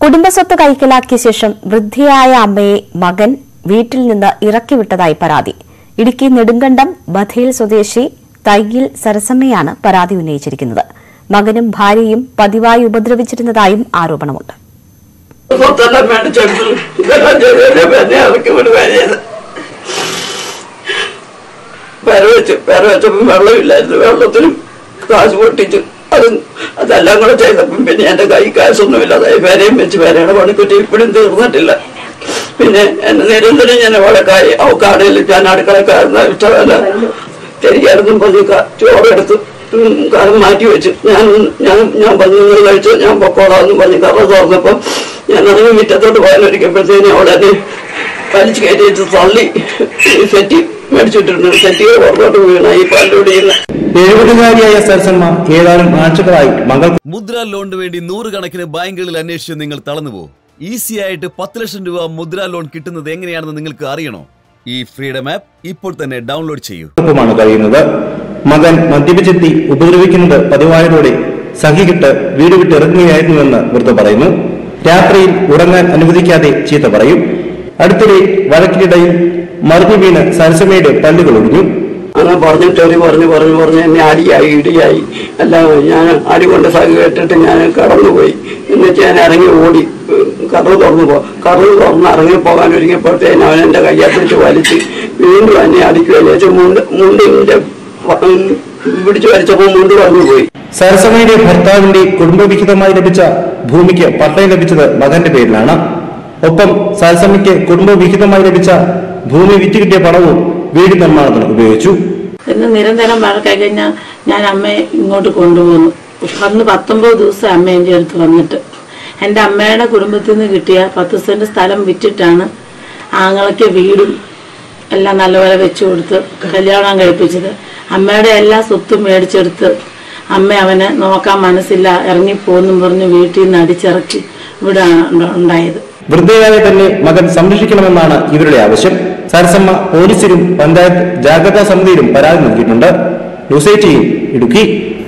കുടുംബസ്വത്ത് കൈക്കലാക്കിയ ശേഷം വൃദ്ധയായ അമ്മയെ മകൻ വീട്ടിൽ നിന്ന് ഇറക്കിവിട്ടതായി പരാതി ഇടുക്കി നെടുങ്കണ്ടം ബഥേൽ സ്വദേശി തയ്യിൽ സരസമ്മയാണ് പരാതി ഉന്നയിച്ചിരിക്കുന്നത് മകനും ഭാര്യയും പതിവായി ഉപദ്രവിച്ചിരുന്നതായും ആരോപണമുണ്ട് സ്വത്തെല്ലാം മേടിച്ചെടുത്തു ഇതെല്ലാം ചെയ്തതിന് എന്നെ ഇറക്കി വിടുവാനായത് പെര വെച്ചു പെര വെച്ചപ്പം വെള്ളമില്ലായിരുന്നു വെള്ളത്തിനും കാശ് പൊട്ടിച്ചു അത് അതെല്ലാം കൂടെ ചെയ്തപ്പം പിന്നെ എന്റെ കൈ കാശൊന്നുമില്ലാതായി പെരയും വെച്ച് പെരയുടെ പണിക്കുറ്റി ഇപ്പോഴും തീർന്നിട്ടില്ല പിന്നെ എന്നെ നിരന്തരം ഞാൻ വഴക്കായി അവക്കാടയിൽ ഞാൻ അടുക്കളക്കാരുന്ന ഇഷ്ടമല്ല തിരികെടുത്തും പറഞ്ഞ് ക- ചോറെടുത്ത് ഉം, കറി മാറ്റി വെച്ചു ഞാൻ ഞാൻ ഞാൻ പറഞ്ഞു "നിങ്ങൾ കഴിച്ചു ഞാൻ പൊക്കോളാന്ന് പറഞ്ഞ് കറ തുറന്നപ്പം ഞാൻ ഇറങ്ങി മുറ്റത്തോട്ട് പോയാലൊരിക്കപ്പോഴത്തേനും അവിടെ എന്നെ വലിച്ചു കയറ്റിയിട്ട് തള്ളി ഈ സെറ്റി മേടിച്ചിട്ടുണ്ട് സെറ്റികൾ പുറത്തോട്ട് വീണ ഈ പല്ലുടിയുന്ന എഴുപതുകാരിയായ സരസമ്മ ഏതാനും ആഴ്ചകളായി മകൾ മുദ്ര ലോണിന് വേണ്ടി നൂറുകണക്കിന് ബാങ്കുകളിൽ അന്വേഷിച്ച് നിങ്ങൾ തളർന്നുപോ ഈസി ആയിട്ട് പത്ത് ലക്ഷം രൂപ മുദ്ര ലോൺ കിട്ടുന്നത് എങ്ങനെയാണെന്ന് നിങ്ങൾക്ക് അറിയണോ ഈ ഫ്രീഡം ആപ്പ് ഇപ്പോൾ തന്നെ ഡൗൺലോഡ് ചെയ്യൂ ഒപ്പമാണ് കഴിയുന്നത് മകൻ മദ്യപിച്ചെത്തി ഉപദ്രവിക്കുന്നത് പതിവായതോടെ സഹികിട്ട് വീട് വിട്ട് ഇറങ്ങുകയായിരുന്നുവെന്ന് വൃദ്ധ പറയുന്നു രാത്രിയിൽ ഉറങ്ങാൻ അനുവദിക്കാതെ ചീത്ത പറയും അടുത്തിടെ വഴക്കിനിടയിൽ മറിഞ്ഞു വീണ് സരസമ്മയുടെ പല്ലുകൾ ഒടിഞ്ഞു അങ്ങനെ പറഞ്ഞിട്ട് ഒരു പറഞ്ഞു പറഞ്ഞു പറഞ്ഞ് എന്നെ അടിയായി ഇടിയായി എല്ലാം ഞാൻ അടി കൊണ്ട് സഹി കേട്ടിട്ട് ഞാൻ കടന്നുപോയി എന്നിട്ട് ഞാൻ ഇറങ്ങി ഓടി കറവ് തുറന്നു പോ കറവ് തുറന്ന് ഇറങ്ങി പോകാൻ ഒരുങ്ങിയപ്പോഴത്തേനും അവൻ എൻ്റെ കയ്യപ്പിടിച്ച് വലിച്ച് വീണ്ടും എന്നെ അടിക്കുകയും ചെയ്തു മുണ്ട് മുണ്ടിൻ്റെ പിടിച്ചു വലിച്ചപ്പോൾ മുണ്ട് പറഞ്ഞു പോയി സരസമ്മയുടെ ഭർത്താവിന്റെ കുടുംബവിഹിതമായി ലഭിച്ച ഭൂമിക്ക് പട്ടയം ലഭിച്ചത് മകന്റെ പേരിലാണ് ഒപ്പം സരസമ്മയ്ക്ക് കുടുംബവിഹിതമായി ലഭിച്ച ഭൂമി വിറ്റ് കിട്ടിയ പണവും വീട് നിർമ്മാണത്തിന് ഉപയോഗിച്ചു എന്ന് നിരന്തരം വഴക്കായി കഴിഞ്ഞാൽ ഞാൻ അമ്മയെ ഇങ്ങോട്ട് കൊണ്ടുപോകുന്നു അന്ന് പത്തൊമ്പത് ദിവസം അമ്മ എൻ്റെ അടുത്ത് വന്നിട്ട് എൻ്റെ അമ്മയുടെ കുടുംബത്തിൽ നിന്ന് കിട്ടിയ പത്ത് സെൻറ്റ് സ്ഥലം വിറ്റിട്ടാണ് ആങ്ങളയ്ക്ക് വീടും എല്ലാം നല്ലപോലെ വെച്ചു കൊടുത്ത് കല്യാണം കഴിപ്പിച്ചത് അമ്മയുടെ എല്ലാ സ്വത്തും മേടിച്ചെടുത്ത് അമ്മ അവനെ നോക്കാൻ മനസ്സില്ല ഇറങ്ങിപ്പോന്നും പറഞ്ഞ് വീട്ടിൽ നിന്ന് അടിച്ചിറക്കി ഇവിടെ ഉണ്ടായത് വൃദ്ധയായ തന്നെ മകൻ സംരക്ഷിക്കണമെന്നാണ് ഇവരുടെ ആവശ്യം സരസമ്മ പോലീസിലും പഞ്ചായത്ത് ജാഗ്രതാ സമിതിയിലും പരാതി നൽകിയിട്ടുണ്ട് ന്യൂസ് എയ്റ്റീൻ ഇടുക്കി